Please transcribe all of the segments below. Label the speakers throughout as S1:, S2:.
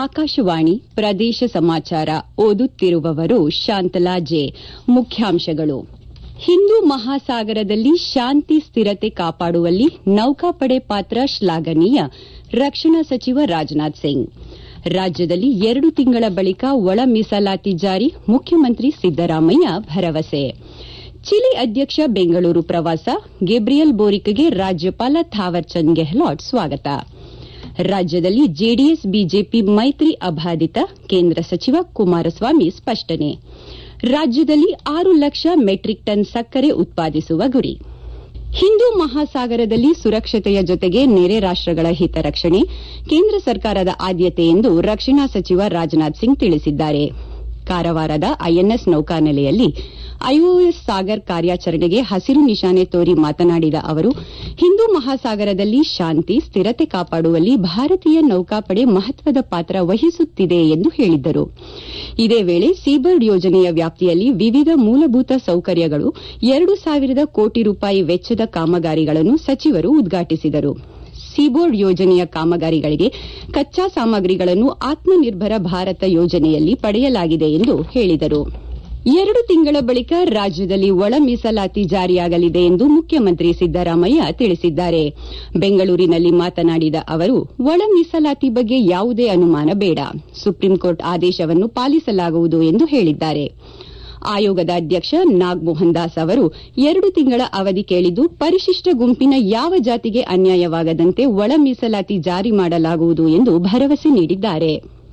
S1: ಆಕಾಶವಾಣಿ ಪ್ರದೇಶ ಸಮಾಚಾರ ಓದುತ್ತಿರುವವರು ಶಾಂತಲಾ ಜೆ ಮುಖ್ಯಾಂಶಗಳು ಹಿಂದೂ ಮಹಾಸಾಗರದಲ್ಲಿ ಶಾಂತಿ ಸ್ಥಿರತೆ ಕಾಪಾಡುವಲ್ಲಿ ನೌಕಾಪಡೆ ಪಾತ್ರ ಶ್ಲಾಘನೀಯ ರಕ್ಷಣಾ ಸಚಿವ ರಾಜನಾಥ್ ಸಿಂಗ್ ರಾಜ್ಯದಲ್ಲಿ ಎರಡು ತಿಂಗಳ ಬಳಿಕ ಒಳ ಮೀಸಲಾತಿ ಜಾರಿ ಮುಖ್ಯಮಂತ್ರಿ ಸಿದ್ದರಾಮಯ್ಯ ಭರವಸೆ ಚಿಲಿ ಅಧ್ಯಕ್ಷ ಬೆಂಗಳೂರು ಪ್ರವಾಸ ಗೇಬ್ರಿಯಲ್ ಬೋರಿಕ್ಗೆ ರಾಜ್ಯಪಾಲ ಥಾವರ್ಚಂದ್ ಗೆಹ್ಲೋಟ್ ಸ್ವಾಗತ ರಾಜ್ಯದಲ್ಲಿ ಜೆಡಿಎಸ್ ಬಿಜೆಪಿ ಮೈತ್ರಿ ಅಬಾಧಿತ ಕೇಂದ್ರ ಸಚಿವ ಕುಮಾರಸ್ವಾಮಿ ಸ್ಪಷ್ಟನೆ ರಾಜ್ಯದಲ್ಲಿ ಆರು ಲಕ್ಷ ಮೆಟ್ರಿಕ್ ಟನ್ ಸಕ್ಕರೆ ಉತ್ಪಾದಿಸುವ ಗುರಿ ಹಿಂದೂ ಮಹಾಸಾಗರದಲ್ಲಿ ಸುರಕ್ಷತೆಯ ಜೊತೆಗೆ ನೆರೆ ರಾಷ್ಟಗಳ ಹಿತರಕ್ಷಣೆ ಕೇಂದ್ರ ಸರ್ಕಾರದ ಆದ್ಯತೆ ಎಂದು ರಕ್ಷಣಾ ಸಚಿವ ರಾಜನಾಥ್ ಸಿಂಗ್ ತಿಳಿಸಿದ್ದಾರೆ ಕಾರವಾರದ ಐಎನ್ಎಸ್ ನೌಕಾನೆಲೆಯಲ್ಲಿ ಐಒಎಸ್ ಸಾಗರ್ ಕಾರ್ಯಾಚರಣೆಗೆ ಹಸಿರು ನಿಶಾನೆ ತೋರಿ ಮಾತನಾಡಿದ ಅವರು ಹಿಂದೂ ಮಹಾಸಾಗರದಲ್ಲಿ ಶಾಂತಿ ಸ್ಥಿರತೆ ಕಾಪಾಡುವಲ್ಲಿ ಭಾರತೀಯ ನೌಕಾಪಡೆ ಮಹತ್ವದ ಪಾತ್ರ ವಹಿಸುತ್ತಿದೆ ಎಂದು ಹೇಳಿದ್ದರು ಇದೇ ವೇಳೆ ಸೀಬರ್ಡ್ ಯೋಜನೆಯ ವ್ಯಾಪ್ತಿಯಲ್ಲಿ ವಿವಿಧ ಮೂಲಭೂತ ಸೌಕರ್ಯಗಳು ಎರಡು ಸಾವಿರದ ಕೋಟಿ ರೂಪಾಯಿ ವೆಚ್ಚದ ಕಾಮಗಾರಿಗಳನ್ನು ಸಚಿವರು ಉದ್ಘಾಟಿಸಿದರು ಸೀಬೋರ್ಡ್ ಯೋಜನೆಯ ಕಾಮಗಾರಿಗಳಿಗೆ ಕಚ್ಚಾ ಸಾಮಗ್ರಿಗಳನ್ನು ಆತ್ಮನಿರ್ಭರ ಭಾರತ ಯೋಜನೆಯಲ್ಲಿ ಪಡೆಯಲಾಗಿದೆ ಎಂದು ಹೇಳಿದರು ಎರಡು ತಿಂಗಳ ಬಳಿಕ ರಾಜ್ಯದಲ್ಲಿ ಒಳ ಮೀಸಲಾತಿ ಜಾರಿಯಾಗಲಿದೆ ಎಂದು ಮುಖ್ಯಮಂತ್ರಿ ಸಿದ್ದರಾಮಯ್ಯ ತಿಳಿಸಿದ್ದಾರೆ ಬೆಂಗಳೂರಿನಲ್ಲಿ ಮಾತನಾಡಿದ ಅವರು ಒಳ ಮೀಸಲಾತಿ ಬಗ್ಗೆ ಯಾವುದೇ ಅನುಮಾನ ಬೇಡ ಸುಪ್ರೀಂಕೋರ್ಟ್ ಆದೇಶವನ್ನು ಪಾಲಿಸಲಾಗುವುದು ಎಂದು ಹೇಳಿದ್ದಾರೆ ಆಯೋಗದ ಅಧ್ಯಕ್ಷ ನಾಗ್ಮೋಹನ್ ದಾಸ್ ಅವರು ಎರಡು ತಿಂಗಳ ಅವಧಿ ಕೇಳಿದ್ದು ಪರಿಶಿಷ್ಟ ಗುಂಪಿನ ಯಾವ ಜಾತಿಗೆ ಅನ್ಯಾಯವಾಗದಂತೆ ಒಳ ಮೀಸಲಾತಿ ಜಾರಿ ಮಾಡಲಾಗುವುದು ಎಂದು ಭರವಸೆ ನೀಡಿದ್ದಾರೆ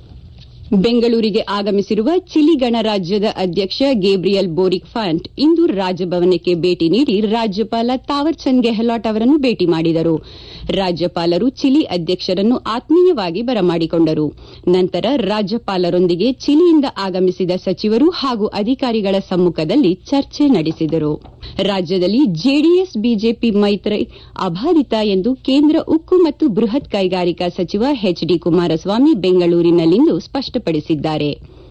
S1: ಬೆಂಗಳೂರಿಗೆ ಆಗಮಿಸಿರುವ ಚಿಲಿ ಗಣರಾಜ್ಯದ ಅಧ್ಯಕ್ಷ ಗೇಬ್ರಿಯಲ್ ಬೋರಿಕ್ ಫಾಂಟ್ ಇಂದು ರಾಜಭವನಕ್ಕೆ ಭೇಟಿ ನೀಡಿ ರಾಜ್ಯಪಾಲ ತಾವರ್ಚಂದ್ ಗೆಹ್ಲೋಟ್ ಅವರನ್ನು ಭೇಟಿ ಮಾಡಿದರು ರಾಜ್ಯಪಾಲರು ಚಿಲಿ ಅಧ್ಯಕ್ಷರನ್ನು ಆತ್ಮೀಯವಾಗಿ ಬರಮಾಡಿಕೊಂಡರು ನಂತರ ರಾಜ್ಯಪಾಲರೊಂದಿಗೆ ಚಿಲಿಯಿಂದ ಆಗಮಿಸಿದ ಸಚಿವರು ಹಾಗೂ ಅಧಿಕಾರಿಗಳ ಸಮ್ಮುಖದಲ್ಲಿ ಚರ್ಚೆ ನಡೆಸಿದರು ರಾಜ್ಯದಲ್ಲಿ ಜೆಡಿಎಸ್ ಬಿಜೆಪಿ ಮೈತ್ರಿ ಅಬಾಧಿತ ಎಂದು ಕೇಂದ್ರ ಉಕ್ಕು ಮತ್ತು ಬೃಹತ್ ಕೈಗಾರಿಕಾ ಸಚಿವ ಎಚ್ ಡಿ ಕುಮಾರಸ್ವಾಮಿ ಬೆಂಗಳೂರಿನಲ್ಲಿಂದು ಸ್ಪಷ್ಟಪಡಿಸಿದ್ದಾರೆ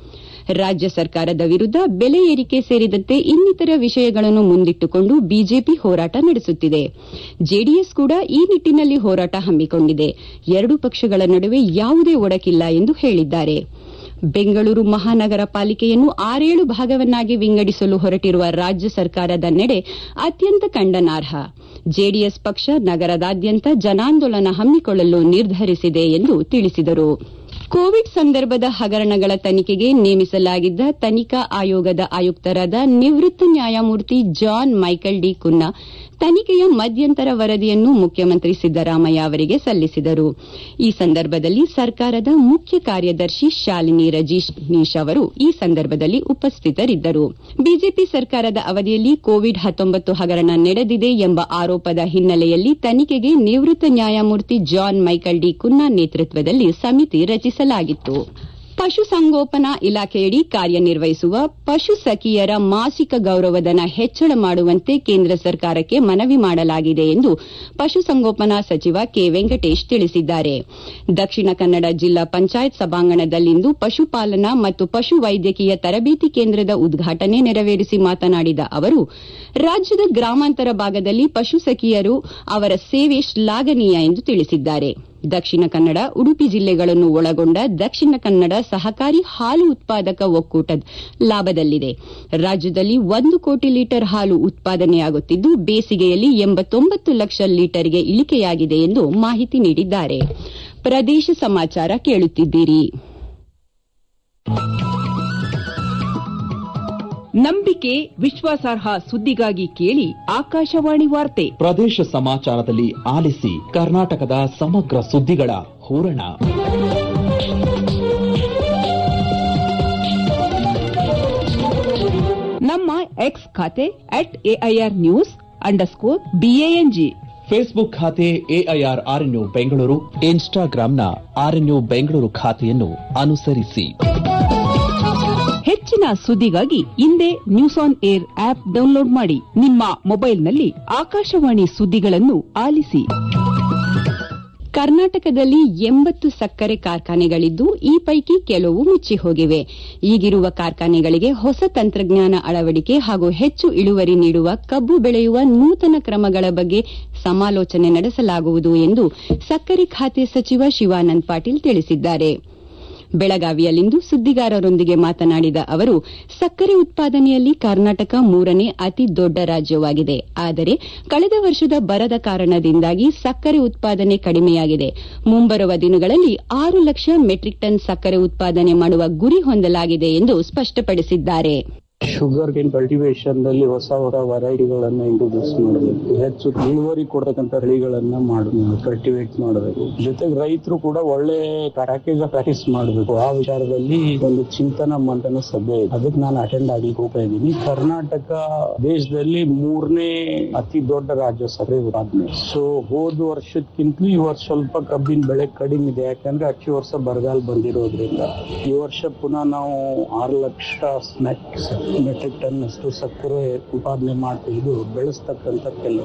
S1: ರಾಜ್ಯ ಸರ್ಕಾರದ ವಿರುದ್ದ ಬೆಲೆ ಏರಿಕೆ ಸೇರಿದಂತೆ ಇನ್ನಿತರ ವಿಷಯಗಳನ್ನು ಮುಂದಿಟ್ಟುಕೊಂಡು ಬಿಜೆಪಿ ಹೋರಾಟ ನಡೆಸುತ್ತಿದೆ ಜೆಡಿಎಸ್ ಕೂಡ ಈ ನಿಟ್ಟಿನಲ್ಲಿ ಹೋರಾಟ ಹಮ್ಮಿಕೊಂಡಿದೆ ಎರಡೂ ಪಕ್ಷಗಳ ನಡುವೆ ಯಾವುದೇ ಒಡಕಿಲ್ಲ ಎಂದು ಹೇಳಿದ್ದಾರೆ ಬೆಂಗಳೂರು ಮಹಾನಗರ ಪಾಲಿಕೆಯನ್ನು ಆರೇಳು ಭಾಗವನ್ನಾಗಿ ವಿಂಗಡಿಸಲು ಹೊರಟಿರುವ ರಾಜ್ಯ ಸರ್ಕಾರದ ನಡೆ ಅತ್ಯಂತ ಖಂಡನಾರ್ಹ ಜೆಡಿಎಸ್ ಪಕ್ಷ ನಗರದಾದ್ಯಂತ ಜನಾಂದೋಲನ ಹಮ್ಮಿಕೊಳ್ಳಲು ನಿರ್ಧರಿಸಿದೆ ಎಂದು ತಿಳಿಸಿದರು ಕೋವಿಡ್ ಸಂದರ್ಭದ ಹಗರಣಗಳ ತನಿಖೆಗೆ ನೇಮಿಸಲಾಗಿದ್ದ ತನಿಖಾ ಆಯೋಗದ ಆಯುಕ್ತರಾದ ನಿವೃತ್ತ ನ್ಯಾಯಮೂರ್ತಿ ಜಾನ್ ಮೈಕಲ್ ಡಿ ಕುನ್ನಾ ತನಿಖೆಯ ಮಧ್ಯಂತರ ವರದಿಯನ್ನು ಮುಖ್ಯಮಂತ್ರಿ ಸಿದ್ದರಾಮಯ್ಯ ಅವರಿಗೆ ಸಲ್ಲಿಸಿದರು ಈ ಸಂದರ್ಭದಲ್ಲಿ ಸರ್ಕಾರದ ಮುಖ್ಯ ಕಾರ್ಯದರ್ಶಿ ಶಾಲಿನಿ ರಜನೀಶ್ ಅವರು ಈ ಸಂದರ್ಭದಲ್ಲಿ ಉಪಸ್ಥಿತರಿದ್ದರು ಬಿಜೆಪಿ ಸರ್ಕಾರದ ಅವಧಿಯಲ್ಲಿ ಕೋವಿಡ್ ಹತ್ತೊಂಬತ್ತು ಹಗರಣ ನಡೆದಿದೆ ಎಂಬ ಆರೋಪದ ಹಿನ್ನೆಲೆಯಲ್ಲಿ ತನಿಖೆಗೆ ನಿವೃತ್ತ ನ್ಯಾಯಮೂರ್ತಿ ಜಾನ್ ಮೈಕಲ್ ಡಿ ಕುನ್ನಾ ನೇತೃತ್ವದಲ್ಲಿ ಸಮಿತಿ ರಚಿಸಲಾಗಿತ್ತು ಪಶುಸಂಗೋಪನಾ ಇಲಾಖೆಯಡಿ ಕಾರ್ಯನಿರ್ವಹಿಸುವ ಪಶು ಸಖಿಯರ ಮಾಸಿಕ ಗೌರವಧನ ಹೆಚ್ಚಳ ಮಾಡುವಂತೆ ಕೇಂದ್ರ ಸರ್ಕಾರಕ್ಕೆ ಮನವಿ ಮಾಡಲಾಗಿದೆ ಎಂದು ಪಶುಸಂಗೋಪನಾ ಸಚಿವ ಕೆ ವೆಂಕಟೇಶ್ ತಿಳಿಸಿದ್ದಾರೆ ದಕ್ಷಿಣ ಕನ್ನಡ ಜಿಲ್ಲಾ ಪಂಚಾಯತ್ ಸಭಾಂಗಣದಲ್ಲಿಂದು ಪಶುಪಾಲನಾ ಮತ್ತು ಪಶು ವೈದ್ಯಕೀಯ ತರಬೇತಿ ಕೇಂದ್ರದ ಉದ್ಘಾಟನೆ ನೆರವೇರಿಸಿ ಮಾತನಾಡಿದ ಅವರು ರಾಜ್ಯದ ಗ್ರಾಮಾಂತರ ಭಾಗದಲ್ಲಿ ಪಶು ಸಖಿಯರು ಅವರ ಸೇವೆ ಶ್ಲಾಘನೀಯ ಎಂದು ತಿಳಿಸಿದ್ದಾರೆ ದಕ್ಷಿಣ ಕನ್ನಡ ಉಡುಪಿ ಜಿಲ್ಲೆಗಳನ್ನು ಒಳಗೊಂಡ ದಕ್ಷಿಣ ಕನ್ನಡ ಸಹಕಾರಿ ಹಾಲು ಉತ್ಪಾದಕ ಒಕ್ಕೂಟ ಲಾಭದಲ್ಲಿದೆ ರಾಜ್ಯದಲ್ಲಿ ಒಂದು ಕೋಟಿ ಲೀಟರ್ ಹಾಲು ಉತ್ಪಾದನೆಯಾಗುತ್ತಿದ್ದು ಬೇಸಿಗೆಯಲ್ಲಿ ಎಂಬತ್ತೊಂಬತ್ತು ಲಕ್ಷ ಲೀಟರ್ಗೆ ಇಳಿಕೆಯಾಗಿದೆ ಎಂದು ಮಾಹಿತಿ ನೀಡಿದ್ದಾರೆ ಪ್ರದೇಶ ಸಮಾಚಾರ ಕೇಳುತ್ತಿದ್ದೀರಿ
S2: ನಂಬಿಕೆ ವಿಶ್ವಾಸಾರ್ಹ ಸುದ್ದಿಗಾಗಿ ಕೇಳಿ ಆಕಾಶವಾಣಿ ವಾರ್ತೆ
S3: ಪ್ರದೇಶ ಸಮಾಚಾರದಲ್ಲಿ ಆಲಿಸಿ ಕರ್ನಾಟಕದ ಸಮಗ್ರ ಸುದ್ದಿಗಳ ಹೂರಣ
S2: ನಮ್ಮ ಎಕ್ಸ್ ಖಾತೆ at AIR news underscore BANG
S3: Facebook ಖಾತೆ ಎಐಆರ್ ಆರ್ಎನ್ಯು ಬೆಂಗಳೂರು ಇನ್ಸ್ಟಾಗ್ರಾಂನ ಆರ್ಎನ್ಯು ಬೆಂಗಳೂರು ಖಾತೆಯನ್ನು ಅನುಸರಿಸಿ
S2: ಹೆಚ್ಚಿನ ಸುದ್ದಿಗಾಗಿ ಹಿಂದೆ news on air app download ಮಾಡಿ ನಿಮ್ಮ ಮೊಬೈಲ್ನಲ್ಲಿ ಆಕಾಶವಾಣಿ ಸುದ್ದಿಗಳನ್ನು ಆಲಿಸಿ
S1: ಕರ್ನಾಟಕದಲ್ಲಿ ಎಂಬತ್ತು ಸಕ್ಕರೆ ಕಾರ್ಖಾನೆಗಳಿದ್ದು ಈ ಪೈಕಿ ಕೆಲವು ಮುಚ್ಚಿ ಹೋಗಿವೆ ಈಗಿರುವ ಕಾರ್ಖಾನೆಗಳಿಗೆ ಹೊಸ ತಂತ್ರಜ್ಞಾನ ಅಳವಡಿಕೆ ಹಾಗೂ ಹೆಚ್ಚು ಇಳುವರಿ ನೀಡುವ ಕಬ್ಬು ಬೆಳೆಯುವ ನೂತನ ಕ್ರಮಗಳ ಬಗ್ಗೆ ಸಮಾಲೋಚನೆ ನಡೆಸಲಾಗುವುದು ಎಂದು ಸಕ್ಕರೆ ಖಾತೆ ಸಚಿವ ಶಿವಾನಂದ್ ಪಾಟೀಲ್ ತಿಳಿಸಿದ್ದಾರೆ ಬೆಳಗಾವಿಯಲ್ಲಿಂದು ಸುದ್ದಿಗಾರರೊಂದಿಗೆ ಮಾತನಾಡಿದ ಅವರು ಸಕ್ಕರೆ ಉತ್ಪಾದನೆಯಲ್ಲಿ ಕರ್ನಾಟಕ ಮೂರನೇ ಅತಿ ದೊಡ್ಡ ರಾಜ್ಯವಾಗಿದೆ ಆದರೆ ಕಳೆದ ವರ್ಷದ ಬರದ ಕಾರಣದಿಂದಾಗಿ ಸಕ್ಕರೆ ಉತ್ಪಾದನೆ ಕಡಿಮೆಯಾಗಿದೆ ಮುಂಬರುವ ದಿನಗಳಲ್ಲಿ ಆರು ಲಕ್ಷ ಮೆಟ್ರಿಕ್ ಟನ್ ಸಕ್ಕರೆ ಉತ್ಪಾದನೆ ಮಾಡುವ ಗುರಿ ಹೊಂದಲಾಗಿದೆ ಎಂದು ಸ್ಪಷ್ಟಪಡಿಸಿದ್ದಾರೆ
S4: ಶುಗರ್ ಕೇನ್ ಕಲ್ಟಿವೇಶನ್ ನಲ್ಲಿ ಹೊಸ ಹೊಸ ವೆರೈಟಿಗಳನ್ನ ಇಂಟ್ರೊಡ್ಯೂಸ್ ಮಾಡಬೇಕು ಹೆಚ್ಚು ಇಳುವರಿ ಕೊಡತಕ್ಕಂತ ತಳಿಗಳನ್ನ ಮಾಡಬೇಕು ಕಲ್ಟಿವೇಟ್ ಮಾಡಬೇಕು ಜೊತೆಗೆ ರೈತರು ಕೂಡ ಒಳ್ಳೆ ಪ್ಯಾಕೇಜ್ ಪ್ರಾಕ್ಟೀಸ್ ಮಾಡಬೇಕು ಆ ವಿಚಾರದಲ್ಲಿ ಒಂದು ಚಿಂತನ ಮಂಥನ ಸಭೆ ಇದೆ ಅದಕ್ಕೆ ನಾನು ಅಟೆಂಡ್ ಆಗ್ಲಿಕ್ಕೆ ಹೋಗ್ತಾ ಇದ್ದೀನಿ ಕರ್ನಾಟಕ ದೇಶದಲ್ಲಿ ಮೂರನೇ ಅತಿ ದೊಡ್ಡ ರಾಜ್ಯ ಸಭೆ ಉತ್ಪಾದನೆ ಸೊ ಹೋದ ವರ್ಷಕ್ಕಿಂತಲೂ ಈ ವರ್ಷ ಸ್ವಲ್ಪ ಕಬ್ಬಿನ ಬೆಳೆ ಕಡಿಮೆ ಇದೆ ಯಾಕಂದ್ರೆ ಅಚ್ಚಿ ವರ್ಷ ಬರಗಾಲ ಬಂದಿರೋದ್ರಿಂದ ಈ ವರ್ಷ ಪುನಃ ನಾವು ಆರು ಲಕ್ಷ ಮೆಟ್ರಿಕ್ ಟನ್ ಅಷ್ಟು ಸಕ್ಕರೆ ಉತ್ಪಾದನೆ ಮಾಡ್ತಿದ್ದು ಬೆಳೆಸ್ತಕ್ಕಂಥ ಕೆಲವು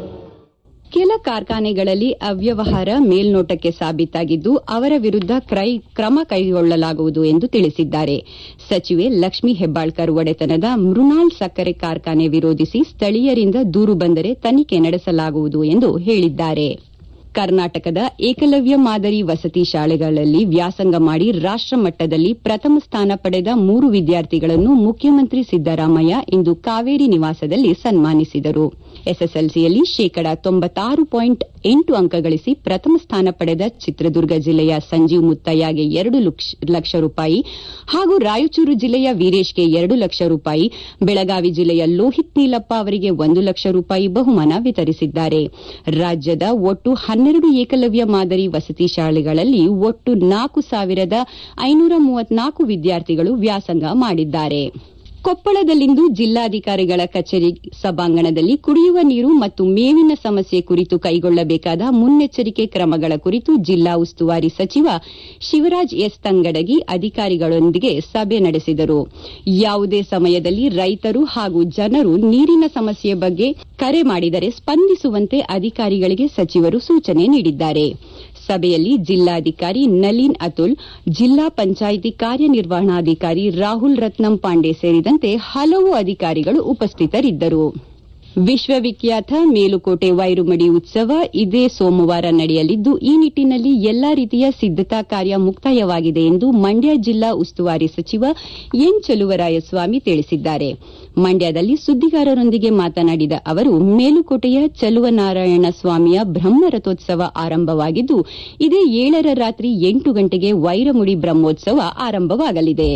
S1: ಕೆಲ ಕಾರ್ಖಾನೆಗಳಲ್ಲಿ ಅವ್ಯವಹಾರ ಮೇಲ್ನೋಟಕ್ಕೆ ಸಾಬೀತಾಗಿದ್ದು ಅವರ ವಿರುದ್ಧ ಕ್ರಮ ಕೈಗೊಳ್ಳಲಾಗುವುದು ಎಂದು ತಿಳಿಸಿದ್ದಾರೆ ಸಚಿವೆ ಲಕ್ಷ್ಮೀ ಹೆಬ್ಬಾಳ್ಕರ್ ಒಡೆತನದ ಮೃಣಾಲ್ ಸಕ್ಕರೆ ಕಾರ್ಖಾನೆ ವಿರೋಧಿಸಿ ಸ್ಥಳೀಯರಿಂದ ದೂರು ಬಂದರೆ ತನಿಖೆ ನಡೆಸಲಾಗುವುದು ಎಂದು ಹೇಳಿದ್ದಾರೆ ಕರ್ನಾಟಕದ ಏಕಲವ್ಯ ಮಾದರಿ ವಸತಿ ಶಾಲೆಗಳಲ್ಲಿ ವ್ಯಾಸಂಗ ಮಾಡಿ ರಾಷ್ಟಮಟ್ಟದಲ್ಲಿ ಪ್ರಥಮ ಸ್ಥಾನ ಪಡೆದ ಮೂರು ವಿದ್ಯಾರ್ಥಿಗಳನ್ನು ಮುಖ್ಯಮಂತ್ರಿ ಸಿದ್ದರಾಮಯ್ಯ ಇಂದು ಕಾವೇರಿ ನಿವಾಸದಲ್ಲಿ ಸನ್ಮಾನಿಸಿದರು ಎಸ್ಎಸ್ಎಲ್ಸಿಯಲ್ಲಿ ಶೇಕಡ ತೊಂಬತ್ತಾರು ಪಾಯಿಂಟ್ ಎಂಟು ಅಂಕ ಗಳಿಸಿ ಪ್ರಥಮ ಸ್ಥಾನ ಪಡೆದ ಚಿತ್ರದುರ್ಗ ಜಿಲ್ಲೆಯ ಸಂಜೀವ್ ಮುತ್ತಯ್ಯಗೆ ಎರಡು ಲಕ್ಷ ರೂಪಾಯಿ ಹಾಗೂ ರಾಯಚೂರು ಜಿಲ್ಲೆಯ ವೀರೇಶ್ಗೆ ಎರಡು ಲಕ್ಷ ರೂಪಾಯಿ ಬೆಳಗಾವಿ ಜಿಲ್ಲೆಯ ಲೋಹಿತ್ ನೀಲಪ್ಪ ಅವರಿಗೆ ಒಂದು ಲಕ್ಷ ರೂಪಾಯಿ ಬಹುಮಾನ ವಿತರಿಸಿದ್ದಾರೆ ರಾಜ್ಯದ ಒಟ್ಟು ಹನ್ನೆರಡು ಏಕಲವ್ಯ ಮಾದರಿ ವಸತಿ ಶಾಲೆಗಳಲ್ಲಿ ಒಟ್ಟು ನಾಲ್ಕು ಸಾವಿರದ ಐನೂರ ಮೂವತ್ನಾಲ್ಕು ವಿದ್ಯಾರ್ಥಿಗಳು ವ್ಯಾಸಂಗ ಮಾಡಿದ್ದಾರೆ ಕೊಪ್ಪಳದಲ್ಲಿಂದು ಜಿಲ್ಲಾಧಿಕಾರಿಗಳ ಕಚೇರಿ ಸಭಾಂಗಣದಲ್ಲಿ ಕುಡಿಯುವ ನೀರು ಮತ್ತು ಮೇವಿನ ಸಮಸ್ಯೆ ಕುರಿತು ಕೈಗೊಳ್ಳಬೇಕಾದ ಮುನ್ನೆಚ್ಚರಿಕೆ ಕ್ರಮಗಳ ಕುರಿತು ಜಿಲ್ಲಾ ಉಸ್ತುವಾರಿ ಸಚಿವ ಶಿವರಾಜ್ ಎಸ್ ತಂಗಡಗಿ ಅಧಿಕಾರಿಗಳೊಂದಿಗೆ ಸಭೆ ನಡೆಸಿದರು ಯಾವುದೇ ಸಮಯದಲ್ಲಿ ರೈತರು ಹಾಗೂ ಜನರು ನೀರಿನ ಸಮಸ್ಯೆ ಬಗ್ಗೆ ಕರೆ ಮಾಡಿದರೆ ಸ್ಪಂದಿಸುವಂತೆ ಅಧಿಕಾರಿಗಳಿಗೆ ಸಚಿವರು ಸೂಚನೆ ನೀಡಿದ್ದಾರೆ ಸಭೆಯಲ್ಲಿ ಜಿಲ್ಲಾಧಿಕಾರಿ ನಲೀನ್ ಅತುಲ್ ಜಿಲ್ಲಾ ಪಂಚಾಯಿತಿ ಕಾರ್ಯನಿರ್ವಹಣಾಧಿಕಾರಿ ರಾಹುಲ್ ರತ್ನಂ ಪಾಂಡೆ ಸೇರಿದಂತೆ ಹಲವು ಅಧಿಕಾರಿಗಳು ಉಪಸ್ಥಿತರಿದ್ದರು ವಿಶ್ವವಿಖ್ಯಾತ ಮೇಲುಕೋಟೆ ವೈರುಮಡಿ ಉತ್ಸವ ಇದೇ ಸೋಮವಾರ ನಡೆಯಲಿದ್ದು ಈ ನಿಟ್ಟಿನಲ್ಲಿ ಎಲ್ಲಾ ರೀತಿಯ ಸಿದ್ದತಾ ಕಾರ್ಯ ಮುಕ್ತಾಯವಾಗಿದೆ ಎಂದು ಮಂಡ್ಯ ಜಿಲ್ಲಾ ಉಸ್ತುವಾರಿ ಸಚಿವ ಎನ್ ಚಲುವರಾಯಸ್ವಾಮಿ ತಿಳಿಸಿದ್ದಾರೆ ಮಂಡ್ಯದಲ್ಲಿ ಸುದ್ದಿಗಾರರೊಂದಿಗೆ ಮಾತನಾಡಿದ ಅವರು ಮೇಲುಕೋಟೆಯ ಚಲುವನಾರಾಯಣ ಸ್ವಾಮಿಯ ಬ್ರಹ್ಮ ರಥೋತ್ಸವ ಆರಂಭವಾಗಿದ್ದು ಇದೇ ಏಳರ ರಾತ್ರಿ ಎಂಟು ಗಂಟೆಗೆ ವೈರಮುಡಿ ಬ್ರಹ್ಮೋತ್ಸವ ಆರಂಭವಾಗಲಿದೆ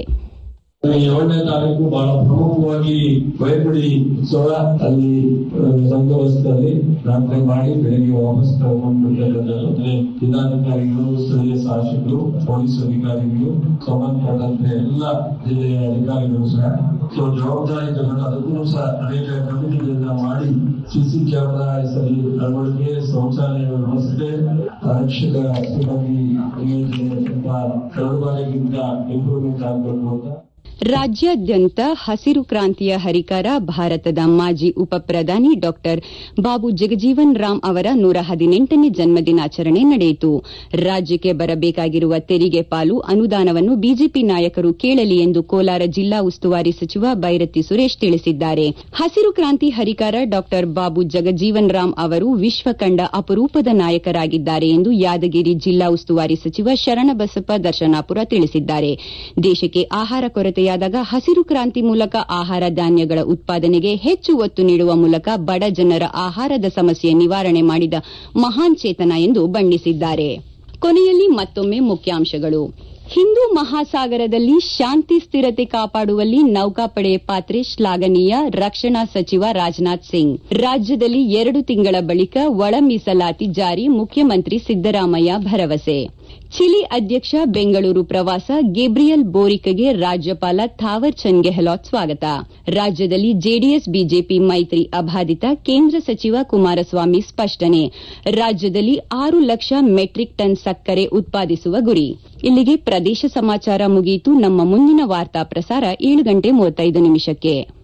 S5: ಏಳನೇ ತಾರೀಕು ಬಹಳ ಪ್ರಮುಖವಾಗಿ ಬಯಪುಡಿ ಉತ್ಸವ ಅಲ್ಲಿ ಸಂಘವಸ್ಥದಲ್ಲಿ ರಾತ್ರಿ ಮಾಡಿ ಬೆಳಿಗ್ಗೆ ವಾಪಸ್ ತಗೊಂಡ್ಬಿಟ್ಟಿದ್ದಾರೆ ಜಿಲ್ಲಾಧಿಕಾರಿಗಳು ಸ್ಥಳೀಯ ಶಾಸಕರು ಪೊಲೀಸ್ ಅಧಿಕಾರಿಗಳು ಸಂಬಂಧಪಟ್ಟಂತೆ ಎಲ್ಲ ಜಿಲ್ಲೆಯ ಅಧಿಕಾರಿಗಳು ಸಹ ಸೊ ಜವಾಬ್ದಾರಿ ತಗೊಂಡು ಅದಕ್ಕೂ ಸಹ ಅನೇಕ ಕಮಿಟಿಗಳನ್ನ ಮಾಡಿ ಸಿಸಿ ಕ್ಯಾಮೆರಾ ಸರಿ ಅಳವಡಿಕೆ ಶೌಚಾಲಯ ವ್ಯವಸ್ಥೆ ಆರಕ್ಷಕ ಸಿಬ್ಬಂದಿ ನಿಯೋಜನೆ ಸ್ವಲ್ಪ ಕಳೆದ ಬಾರಿಗಿಂತ ಇಂಪ್ರೂವ್ಮೆಂಟ್ ಆಗಬೇಕು ಅಂತ
S1: ರಾಜ್ಯಾದ್ಯಂತ ಹಸಿರು ಕ್ರಾಂತಿಯ ಹರಿಕಾರ ಭಾರತದ ಮಾಜಿ ಉಪ ಪ್ರಧಾನಿ ಡಾ ಬಾಬು ಜಗಜೀವನ್ ರಾಮ್ ಅವರ ನೂರ ಹದಿನೆಂಟನೇ ಜನ್ಮದಿನಾಚರಣೆ ನಡೆಯಿತು ರಾಜ್ಯಕ್ಕೆ ಬರಬೇಕಾಗಿರುವ ತೆರಿಗೆ ಪಾಲು ಅನುದಾನವನ್ನು ಬಿಜೆಪಿ ನಾಯಕರು ಕೇಳಲಿ ಎಂದು ಕೋಲಾರ ಜಿಲ್ಲಾ ಉಸ್ತುವಾರಿ ಸಚಿವ ಬೈರತಿ ಸುರೇಶ್ ತಿಳಿಸಿದ್ದಾರೆ ಹಸಿರು ಕ್ರಾಂತಿ ಹರಿಕಾರ ಡಾ ಬಾಬು ಜಗಜೀವನ್ ರಾಮ್ ಅವರು ವಿಶ್ವ ಕಂಡ ಅಪರೂಪದ ನಾಯಕರಾಗಿದ್ದಾರೆ ಎಂದು ಯಾದಗಿರಿ ಜಿಲ್ಲಾ ಉಸ್ತುವಾರಿ ಸಚಿವ ಶರಣಬಸಪ್ಪ ದರ್ಶನಾಪುರ ತಿಳಿಸಿದ್ದಾರೆ ದೇಶಕ್ಕೆ ಆಹಾರ ಕೊರತೆಯಾದಾಗ ಹಸಿರು ಕ್ರಾಂತಿ ಮೂಲಕ ಆಹಾರ ಧಾನ್ಯಗಳ ಉತ್ಪಾದನೆಗೆ ಹೆಚ್ಚು ಒತ್ತು ನೀಡುವ ಮೂಲಕ ಬಡ ಜನರ ಆಹಾರದ ಸಮಸ್ಯೆ ನಿವಾರಣೆ ಮಾಡಿದ ಮಹಾನ್ ಚೇತನ ಎಂದು ಬಣ್ಣಿಸಿದ್ದಾರೆ ಕೊನೆಯಲ್ಲಿ ಮತ್ತೊಮ್ಮೆ ಮುಖ್ಯಾಂಶಗಳು ಹಿಂದೂ ಮಹಾಸಾಗರದಲ್ಲಿ ಶಾಂತಿ ಸ್ಥಿರತೆ ಕಾಪಾಡುವಲ್ಲಿ ನೌಕಾಪಡೆ ಪಾತ್ರೆ ಶ್ಲಾಘನೀಯ ರಕ್ಷಣಾ ಸಚಿವ ರಾಜನಾಥ್ ಸಿಂಗ್ ರಾಜ್ಯದಲ್ಲಿ ಎರಡು ತಿಂಗಳ ಬಳಿಕ ಒಳ ಮೀಸಲಾತಿ ಜಾರಿ ಮುಖ್ಯಮಂತ್ರಿ ಸಿದ್ದರಾಮಯ್ಯ ಭರವಸೆ ಚಿಲಿ ಅಧ್ಯಕ್ಷ ಬೆಂಗಳೂರು ಪ್ರವಾಸ ಗೇಬ್ರಿಯಲ್ ಬೋರಿಕಗೆ ರಾಜ್ಯಪಾಲ ಥಾವರ್ ಚಂದ್ ಗೆಹ್ಲೋಟ್ ಸ್ವಾಗತ ರಾಜ್ಯದಲ್ಲಿ ಜೆಡಿಎಸ್ ಬಿಜೆಪಿ ಮೈತ್ರಿ ಅಬಾಧಿತ ಕೇಂದ್ರ ಸಚಿವ ಕುಮಾರಸ್ವಾಮಿ ಸ್ಪಷ್ಟನೆ ರಾಜ್ಯದಲ್ಲಿ ಆರು ಲಕ್ಷ ಮೆಟ್ರಿಕ್ ಟನ್ ಸಕ್ಕರೆ ಉತ್ಪಾದಿಸುವ ಗುರಿ ಇಲ್ಲಿಗೆ ಪ್ರದೇಶ ಸಮಾಚಾರ ಮುಗಿಯಿತು ನಮ್ಮ ಮುಂದಿನ ವಾರ್ತಾ ಪ್ರಸಾರ ಏಳು ಗಂಟೆ ಮೂವತ್ತೈದು ನಿಮಿಷಕ್ಕೆ